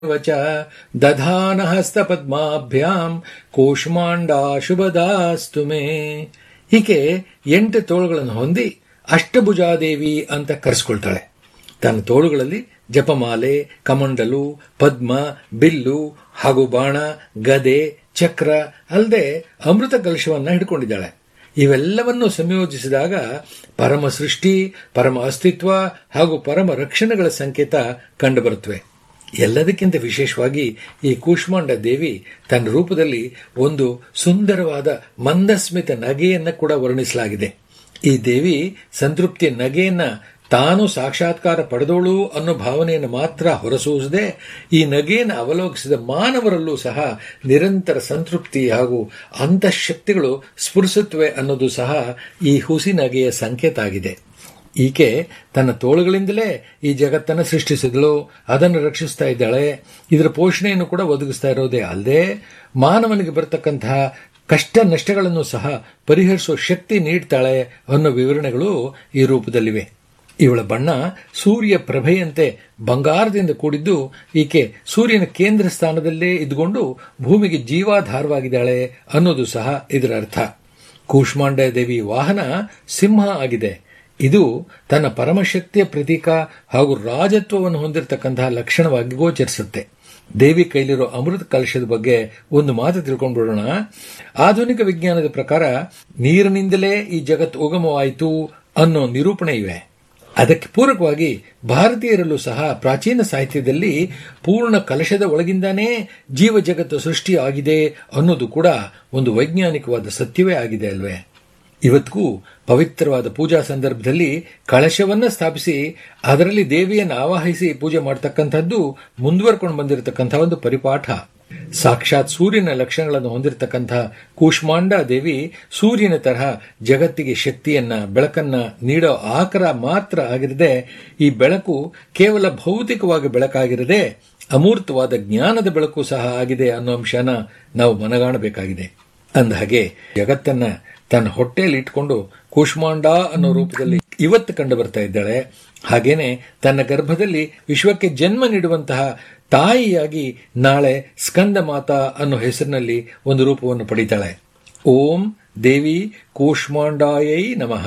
ವಚ ದಧಾನ ಹಸ್ತಪದ್ಮಾಭ್ಯಾಂ ಕೂಷ್ಮಾಂಡ ಶುಭದಾಸ್ತು ಮೇ ಹೀಗೆ ಎಂಟು ತೋಳುಗಳನ್ನು ಹೊಂದಿ ಅಷ್ಟಭುಜಾದೇವಿ ಅಂತ ಕರೆಸ್ಕೊಳ್ತಾಳೆ ತನ್ನ ತೋಳುಗಳಲ್ಲಿ ಜಪಮಾಲೆ ಕಮಂಡಲು ಪದ್ಮ ಬಿಲ್ಲು ಹಾಗೂ ಬಾಣ ಗದೆ ಚಕ್ರ ಅಲ್ಲದೆ ಅಮೃತ ಕಲಶವನ್ನ ಹಿಡ್ಕೊಂಡಿದ್ದಾಳೆ ಇವೆಲ್ಲವನ್ನು ಸಂಯೋಜಿಸಿದಾಗ ಪರಮ ಸೃಷ್ಟಿ ಪರಮ ಅಸ್ತಿತ್ವ ಹಾಗೂ ಪರಮ ರಕ್ಷಣೆಗಳ ಸಂಕೇತ ಕಂಡುಬರುತ್ತವೆ ಎಲ್ಲದಕ್ಕಿಂತ ವಿಶೇಷವಾಗಿ ಈ ಕೂಷ್ಮಾಂಡ ದೇವಿ ತನ್ನ ರೂಪದಲ್ಲಿ ಒಂದು ಸುಂದರವಾದ ಮಂದಸ್ಮಿತ ನಗೆಯನ್ನ ಕೂಡ ವರ್ಣಿಸಲಾಗಿದೆ ಈ ದೇವಿ ಸಂತೃಪ್ತಿಯ ನಗೆಯನ್ನ ತಾನು ಸಾಕ್ಷಾತ್ಕಾರ ಪಡೆದೋಳು ಅನ್ನೋ ಭಾವನೆಯನ್ನು ಮಾತ್ರ ಹೊರಸೂಸದೆ ಈ ನಗೆಯನ್ನು ಅವಲೋಕಿಸಿದ ಮಾನವರಲ್ಲೂ ಸಹ ನಿರಂತರ ಸಂತೃಪ್ತಿ ಹಾಗೂ ಅಂತಃಶಕ್ತಿಗಳು ಸ್ಫುರಿಸುತ್ತವೆ ಅನ್ನೋದು ಸಹ ಈ ಹುಸಿ ನಗೆಯ ಸಂಕೇತ ಆಗಿದೆ ಈಕೆ ತನ್ನ ತೋಳುಗಳಿಂದಲೇ ಈ ಜಗತ್ತನ್ನು ಸೃಷ್ಟಿಸಿದಳು ಅದನ್ನು ರಕ್ಷಿಸ್ತಾ ಇದ್ದಾಳೆ ಇದರ ಪೋಷಣೆಯನ್ನು ಕೂಡ ಒದಗಿಸ್ತಾ ಇರೋದೇ ಅಲ್ಲದೆ ಮಾನವನಿಗೆ ಬರತಕ್ಕಂತಹ ಕಷ್ಟ ನಷ್ಟಗಳನ್ನು ಸಹ ಪರಿಹರಿಸುವ ಶಕ್ತಿ ನೀಡ್ತಾಳೆ ಅನ್ನೋ ವಿವರಣೆಗಳು ಈ ರೂಪದಲ್ಲಿವೆ ಇವಳ ಬಣ್ಣ ಸೂರ್ಯ ಪ್ರಭೆಯಂತೆ ಬಂಗಾರದಿಂದ ಕೂಡಿದ್ದು ಈಕೆ ಸೂರ್ಯನ ಕೇಂದ್ರ ಸ್ಥಾನದಲ್ಲೇ ಇದ್ದುಕೊಂಡು ಭೂಮಿಗೆ ಜೀವಾಧಾರವಾಗಿದ್ದಾಳೆ ಅನ್ನೋದು ಸಹ ಇದರ ಅರ್ಥ ಕೂಷ್ಮಾಂಡ ದೇವಿ ವಾಹನ ಸಿಂಹ ಆಗಿದೆ ಇದು ತನ್ನ ಪರಮಶಕ್ತಿಯ ಪ್ರತೀಕ ಹಾಗೂ ರಾಜತ್ವವನ್ನು ಹೊಂದಿರತಕ್ಕಂತಹ ಲಕ್ಷಣವಾಗಿ ಗೋಚರಿಸುತ್ತೆ ದೇವಿ ಕೈಲಿರೋ ಅಮೃತ ಕಲಶದ ಬಗ್ಗೆ ಒಂದು ಮಾತು ತಿಳ್ಕೊಂಡ್ಬಿಡೋಣ ಆಧುನಿಕ ವಿಜ್ಞಾನದ ಪ್ರಕಾರ ನೀರಿನಿಂದಲೇ ಈ ಜಗತ್ತು ಉಗಮವಾಯಿತು ಅನ್ನೋ ನಿರೂಪಣೆ ಇವೆ ಅದಕ್ಕೆ ಪೂರಕವಾಗಿ ಭಾರತೀಯರಲ್ಲೂ ಸಹ ಪ್ರಾಚೀನ ಸಾಹಿತ್ಯದಲ್ಲಿ ಪೂರ್ಣ ಕಲಶದ ಒಳಗಿಂದಾನೇ ಜೀವ ಜಗತ್ತು ಸೃಷ್ಟಿಯಾಗಿದೆ ಅನ್ನೋದು ಕೂಡ ಒಂದು ವೈಜ್ಞಾನಿಕವಾದ ಸತ್ಯವೇ ಆಗಿದೆ ಅಲ್ವೇ ಇವತ್ತಿಗೂ ಪವಿತ್ರವಾದ ಪೂಜಾ ಸಂದರ್ಭದಲ್ಲಿ ಕಳಶವನ್ನ ಸ್ಥಾಪಿಸಿ ಅದರಲ್ಲಿ ದೇವಿಯನ್ನು ಆವಾಹಿಸಿ ಪೂಜೆ ಮಾಡತಕ್ಕಂಥದ್ದು ಮುಂದುವರ್ಕೊಂಡು ಬಂದಿರತಕ್ಕಂಥ ಒಂದು ಪರಿಪಾಠ ಸಾಕ್ಷಾತ್ ಸೂರ್ಯನ ಲಕ್ಷಣಗಳನ್ನು ಹೊಂದಿರತಕ್ಕಂತಹ ಕೂಷ್ಮಾಂಡ ದೇವಿ ಸೂರ್ಯನ ತರಹ ಜಗತ್ತಿಗೆ ಶಕ್ತಿಯನ್ನ ಬೆಳಕನ್ನ ನೀಡೋ ಆಕರ ಮಾತ್ರ ಆಗಿರದೆ ಈ ಬೆಳಕು ಕೇವಲ ಭೌತಿಕವಾಗಿ ಬೆಳಕಾಗಿರದೆ ಅಮೂರ್ತವಾದ ಜ್ಞಾನದ ಬೆಳಕು ಸಹ ಆಗಿದೆ ಅನ್ನೋ ಅಂಶನ ನಾವು ಮನಗಾಣಬೇಕಾಗಿದೆ ಅಂದಹಾಗೆ ಜಗತ್ತನ್ನ ತನ್ನ ಹೊಟ್ಟೆಯಲ್ಲಿ ಇಟ್ಕೊಂಡು ಕೂಷ್ಮಾಂಡ ಅನ್ನೋ ರೂಪದಲ್ಲಿ ಇವತ್ತು ಕಂಡು ಬರ್ತಾ ಇದ್ದಾಳೆ ಹಾಗೇನೆ ತನ್ನ ಗರ್ಭದಲ್ಲಿ ವಿಶ್ವಕ್ಕೆ ಜನ್ಮ ನೀಡುವಂತಹ ತಾಯಿಯಾಗಿ ನಾಳೆ ಸ್ಕಂದ ಮಾತಾ ಅನ್ನೋ ಹೆಸರಿನಲ್ಲಿ ಒಂದು ರೂಪವನ್ನು ಪಡಿತಾಳೆ ಓಂ ದೇವಿ ಕೂಷ್ಮಾಂಡಾಯೈ ನಮಃ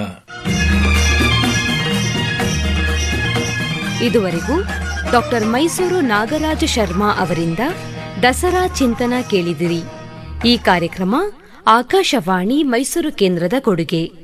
ಇದುವರೆಗೂ ಡಾಕ್ಟರ್ ಮೈಸೂರು ನಾಗರಾಜ ಶರ್ಮಾ ಅವರಿಂದ ದಸರಾ ಚಿಂತನ ಕೇಳಿದಿರಿ ಈ ಕಾರ್ಯಕ್ರಮ ಆಕಾಶವಾಣಿ ಮೈಸೂರು ಕೇಂದ್ರದ ಕೊಡುಗೆ